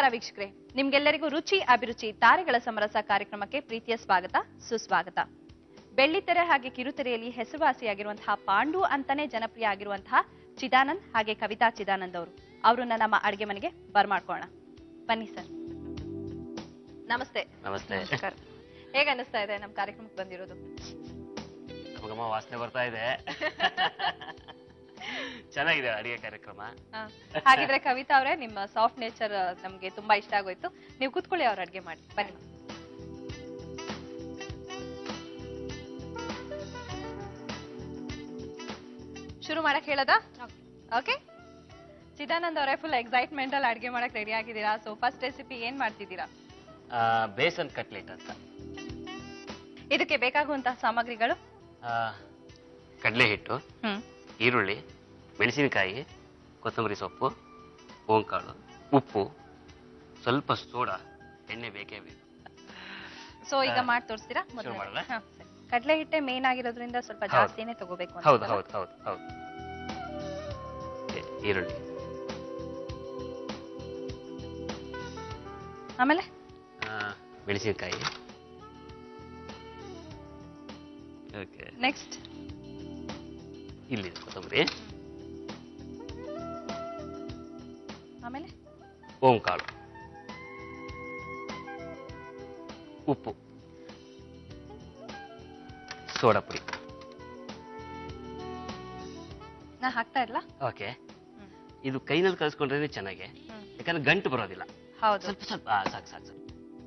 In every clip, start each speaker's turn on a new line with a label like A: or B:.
A: ನಮಸ್ಕಾರ ವೀಕ್ಷಕರೇ ನಿಮ್ಗೆಲ್ಲರಿಗೂ ರುಚಿ ಅಭಿರುಚಿ ತಾರೆಗಳ ಸಮರಸ ಕಾರ್ಯಕ್ರಮಕ್ಕೆ ಪ್ರೀತಿಯ ಸ್ವಾಗತ ಸುಸ್ವಾಗತ ಬೆಳ್ಳಿತೆರೆ ಹಾಗೆ ಕಿರುತೆರೆಯಲ್ಲಿ ಹೆಸರುವಾಸಿಯಾಗಿರುವಂತಹ ಪಾಂಡು ಅಂತಾನೆ ಜನಪ್ರಿಯ ಆಗಿರುವಂತಹ ಚಿದಾನಂದ್ ಹಾಗೆ ಕವಿತಾ ಚಿದಾನಂದ್ ಅವರು ಅವರನ್ನ ನಮ್ಮ ಅಡಿಗೆ ಮನೆಗೆ ಬರ್ಮಾಡ್ಕೋಣ ಬನ್ನಿ ಸರ್ ನಮಸ್ತೆ
B: ನಮಸ್ತೆ
A: ನಮಸ್ಕಾರ ಹೇಗೆ ಅನಿಸ್ತಾ ಇದೆ ನಮ್ಮ ಕಾರ್ಯಕ್ರಮಕ್ಕೆ ಬಂದಿರೋದು
B: ಘಮ ವಾಸನೆ ಬರ್ತಾ ಇದೆ ಚೆನ್ನಾಗಿದೆ ಅಡಿಗೆ ಕಾರ್ಯಕ್ರಮ
A: ಹಾ. ಹಾಗಿದ್ರೆ ಕವಿತಾ ಅವರೇ ನಿಮ್ಮ ಸಾಫ್ಟ್ ನೇಚರ್ ನಮ್ಗೆ ತುಂಬಾ ಇಷ್ಟ ಆಗೋಯ್ತು ನೀವು ಕೂತ್ಕೊಳ್ಳಿ ಅವ್ರ ಅಡ್ಗೆ ಮಾಡಿ ಬನ್ನಿ ಶುರು ಮಾಡಕ್ ಹೇಳದ ಓಕೆ ಚಿದಾನಂದ್ ಅವರೇ ಫುಲ್ ಎಕ್ಸೈಟ್ಮೆಂಟ್ ಅಲ್ಲಿ ಅಡ್ಗೆ ಮಾಡಕ್ ರೆಡಿ ಆಗಿದ್ದೀರಾ ಸೊ ಫಸ್ಟ್ ರೆಸಿಪಿ ಏನ್ ಮಾಡ್ತಿದ್ದೀರಾ
B: ಆ, ಬೇಸನ್ ಕಟ್ಲೆಟ್ ಅಂತ
A: ಇದಕ್ಕೆ ಬೇಕಾಗುವಂತಹ ಸಾಮಗ್ರಿಗಳು
B: ಆ, ಕಡಲೆ ಹಿಟ್ಟು
A: ಹ್ಮ್
B: ಈರುಳ್ಳಿ ಮೆಣಸಿನಕಾಯಿ ಕೊತ್ತಂಬರಿ ಸೊಪ್ಪು ಓಂಕಾಳು ಉಪ್ಪು ಸ್ವಲ್ಪ ಸೋಡಾ ಎಣ್ಣೆ ಬೇಕೇ ಬೇಕು
A: ಸೊ ಈಗ ಮಾಡಿ ತೋರಿಸ್ತೀರಾ
B: ಶುರು ಮಾಡೋದಾ?
A: ಕಡಲೆ ಹಿಟ್ಟೆ ಮೇನ್ ಆಗಿರೋದ್ರಿಂದ ಸ್ವಲ್ಪ
B: ಹೌದು.
A: ಜಾಸ್ತಿನೇ ತಗೋಬೇಕು ಅಂತ
B: ಹೌದು ಹೌದು ಹೌದು ಹೌದು ಎ- ಈರುಳ್ಳಿ
A: ಆಮೇಲೆ
B: ಆ, ಮೆಣಸಿನಕಾಯಿ ಓಕೆ
A: ನೆಕ್ಸ್ಟ್
B: ಇಲ್ಲಿದೆ ಕೊತ್ತಂಬರಿ
A: ಆಮೇಲೆ
B: ಓಂಕಾಳು ಉಪ್ಪು ಸೋಡಾ ಪುಡಿ
A: ನಾ ಹಾಕ್ತಾ ಇರ್ಲಾ
B: ಓಕೆ
A: ಹ್ಮ್.
B: ಇದು ಕೈನಲ್ಲಿ ಕಲಿಸ್ಕೊಂಡ್ರೆ ಚೆನ್ನಾಗಿ
A: ಹ್ಮ್.
B: ಯಾಕಂದ್ರೆ ಗಂಟು ಬರೋದಿಲ್ಲ
A: ಹೌದು
B: ಸ್ವಲ್ಪ ಸ್ವಲ್ಪ ಆ, ಸಾಕು ಸಾಕು ಸಾಕು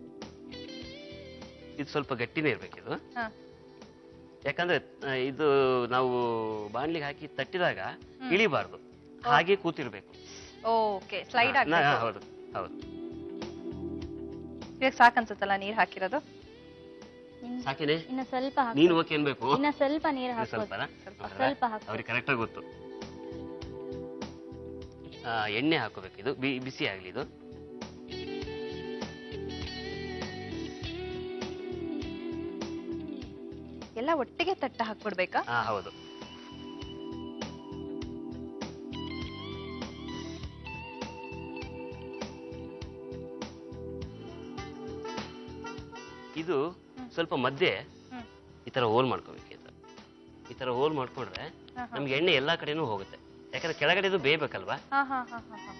B: ಇದು ಸ್ವಲ್ಪ ಗಟ್ಟಿನೇ ಇರ್ಬೇಕು ಇದು
A: ಹಾ.
B: ಯಾಕಂದ್ರೆ ಆ, ಇದು ನಾವು ಬಾಣ್ಲಿಗೆ ಹಾಕಿ ತಟ್ಟಿದಾಗ ಇಳಿಬಾರ್ದು ಹಾಗೆ ಕೂತಿರ್ಬೇಕು
A: ಓಕೆ ಸ್ಲೈಡ್
B: ಹಾ, ನಾ-
A: ಆಗ್ಬೇಕು
B: ಹೌದು ಹೌದು
A: ಈಗ ಸಾಕನ್ಸುತ್ತಲ್ಲ ನೀರ್ ಹಾಕಿರೋದು
B: ಸಾಕಿನೇ
C: ಇನ್ನ ಸ್ವಲ್ಪ ಹಾಕು
B: ನೀನು ಓಕೆ ಅನ್ಬೇಕು
C: ಇನ್ನ ಸ್ವಲ್ಪ ನೀರು
B: ಇನ್ನು
C: ಹಾಕ್ಬೋದು
B: ಸ್ವಲ್ಪನಾ?
A: ಸ್ವಲ್ಪ.
B: ನೋಡ್ರಾ?
C: ಸ್ವಲ್ಪ ಹಾಕು.
B: ಅವ್ರಿಗೆ ಕರೆಕ್ಟಾಗಿ ಗೊತ್ತು ಆ, ಎಣ್ಣೆ ಹಾಕೋಬೇಕು ಇದು ಬಿ- ಬಿಸಿ ಆಗ್ಲಿ ಇದು
A: ಎಲ್ಲ ಒಟ್ಟಿಗೆ ತಟ್ಟ ಹಾಕ್ಬಿಡ್ಬೇಕಾ
B: ಹಾ ಹೌದು ಇದು ಸ್ವಲ್ಪ ಮಧ್ಯೆ
A: ಹ್ಮ್.
B: ಈ ತರ ಹೋಲ್ ಮಾಡ್ಕೋಬೇಕು ಈ ತರ ಈ ತರ ಹೋಲ್ ಮಾಡ್ಕೊಂಡ್ರೆ
A: ಹಾ, ಹಾ.
B: ನಮ್ಗೆ ಎಣ್ಣೆ ಎಲ್ಲಾ ಕಡೆನೂ ಹೋಗುತ್ತೆ ಯಾಕಂದ್ರೆ ಕೆಳಗಡೆ ಇದು ಬೇಯಬೇಕಲ್ವಾ
A: ಹಾ ಹಾ ಹಾ ಹಾ ಹಾ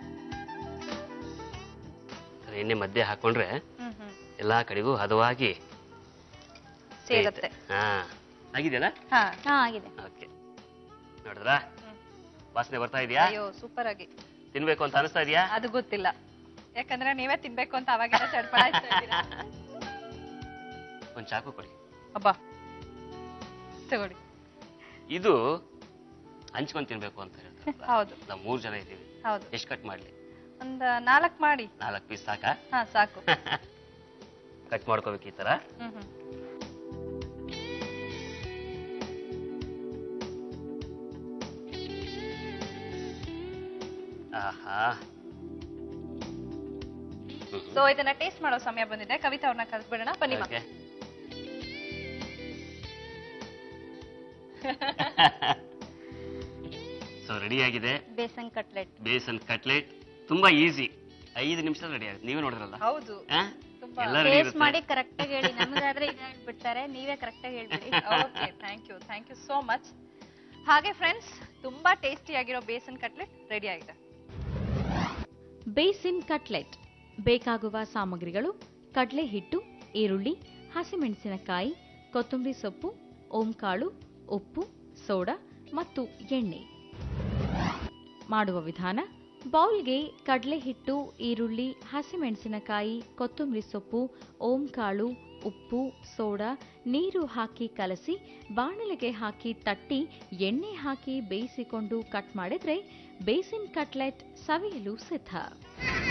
B: ಈ ತರ ಎಣ್ಣೆ ಮಧ್ಯೆ ಹಾಕೊಂಡ್ರೆ
A: ಹ್ಮ್ ಹ್ಮ್
B: ಎಲ್ಲಾ ಕಡೆಗೂ ಹದವಾಗಿ
A: ಸೇರುತ್ತೆ
B: ಬೇಯುತ್ತೆ. ಹಾ ಆಗಿದೆಯಲ್ಲ
A: ಹಾ
C: ಹಾ ಆಗಿದೆ
B: ಓಕೆ ನೋಡಿದ್ರಾ
A: ಹ್ಮ್.
B: ವಾಸನೆ ಬರ್ತಾ ಇದೆಯಾ
A: ಅಯ್ಯೋ ಸೂಪರ್ ಆಗಿ
B: ತಿನ್ಬೇಕು ಅಂತ ಅನಿಸ್ತಾ ಇದೆಯಾ
A: ಅದು ಗೊತ್ತಿಲ್ಲ ಯಾಕಂದ್ರೆ ನೀವೇ ತಿನ್ಬೇಕು ಅಂತ ಅವಾಗಿಂದ ಚಡ್ಪಡಾಯ್ತಾ ಇದ್ದೀರಾ
B: ಒಂದ್ ಚಾಕು ಕೊಡಿ
A: ಅಬ್ಬಾ ತಗೊಳ್ಳಿ
B: ಇದು ಹಂಚ್ಕೊಂಡ್ ತಿನ್ಬೇಕು ಅಂತ ಹೇಳ್ತಾರೆ
A: ಹೌದು
B: ನಾವು ಮೂರ್ ಜನ ಇದ್ದೀವಿ
A: ಹೌದು
B: ಎಷ್ಟು ಕಟ್ ಮಾಡ್ಲಿ
A: ಒಂದ್ ನಾಲ್ಕ್ ಮಾಡಿ
B: ನಾಲ್ಕು ಪೀಸ್ ಸಾಕಾ
A: ಹಾ ಸಾಕು
B: ಕಟ್ ಮಾಡ್ಕೋಬೇಕು ಈ ತರ
A: ಹ್ಮ್ ಹ್ಮ್
B: ಆಹಾ
A: ಸೊ ಇದನ್ನ ಟೇಸ್ಟ್ ಮಾಡೋ ಸಮಯ ಬಂದಿದೆ ಕವಿತಾ ಅವ್ರನ್ನ ಕಲ್ಸ್ಬಿಡೋಣ ಬನ್ನಿ ಮಾ.
B: ಓಕೆ ಸೊ ರೆಡಿ ಆಗಿದೆ
C: ಬೇಸನ್ ಕಟ್ಲೆಟ್
B: ಬೇಸನ್ ಕಟ್ಲೆಟ್ ತುಂಬಾ ಈಸಿ ಐದು ನಿಮಿಷದಲ್ಲಿ ರೆಡಿ ಆಗುತ್ತೆ ನೀವೇ ನೋಡಿದ್ರಲ್ಲ
A: ಹೌದು
B: ಆ?
A: ತುಂಬಾ
B: ಎಲ್ಲ ರೆಡಿ
C: ಟೇಸ್ಟ್
B: ಇರುತ್ತೆ
C: ಮಾಡಿ ಕರೆಕ್ಟ್ ಆಗಿ ಹೇಳಿ ನಮಗಾದ್ರೆ ಇದು ಹೇಳ್ಬಿಡ್ತಾರೆ ನೀವೇ ಕರೆಕ್ಟ್ ಆಗಿ ಹೇಳ್ಬಿಡಿ
A: okay thank you thank you so much ಹಾಗೆ ಫ್ರೆಂಡ್ಸ್ ತುಂಬಾ ಟೇಸ್ಟಿ ಆಗಿರೋ ಬೇಸನ್ ಕಟ್ಲೆಟ್ ರೆಡಿ ಆಗಿದೆ
D: ಬೇಸಿನ್ ಕಟ್ಲೆಟ್ ಬೇಕಾಗುವ ಸಾಮಗ್ರಿಗಳು ಕಡಲೆ ಹಿಟ್ಟು ಈರುಳ್ಳಿ ಹಸಿಮೆಣಸಿನಕಾಯಿ ಕೊತ್ತಂಬರಿ ಸೊಪ್ಪು ಓಂಕಾಳು ಉಪ್ಪು ಸೋಡಾ ಮತ್ತು ಎಣ್ಣೆ ಮಾಡುವ ವಿಧಾನ ಬೌಲ್ಗೆ ಕಡಲೆ ಹಿಟ್ಟು ಈರುಳ್ಳಿ ಹಸಿಮೆಣಸಿನಕಾಯಿ ಕೊತ್ತಂಬರಿ ಸೊಪ್ಪು ಓಂಕಾಳು ಉಪ್ಪು ಸೋಡಾ ನೀರು ಹಾಕಿ ಕಲಸಿ ಬಾಣಲೆಗೆ ಹಾಕಿ ತಟ್ಟಿ ಎಣ್ಣೆ ಹಾಕಿ ಬೇಯಿಸಿಕೊಂಡು ಕಟ್ ಮಾಡಿದ್ರೆ ಬೇಸಿನ್ ಕಟ್ಲೆಟ್ ಸವಿಯಲು ಸಿದ್ಧ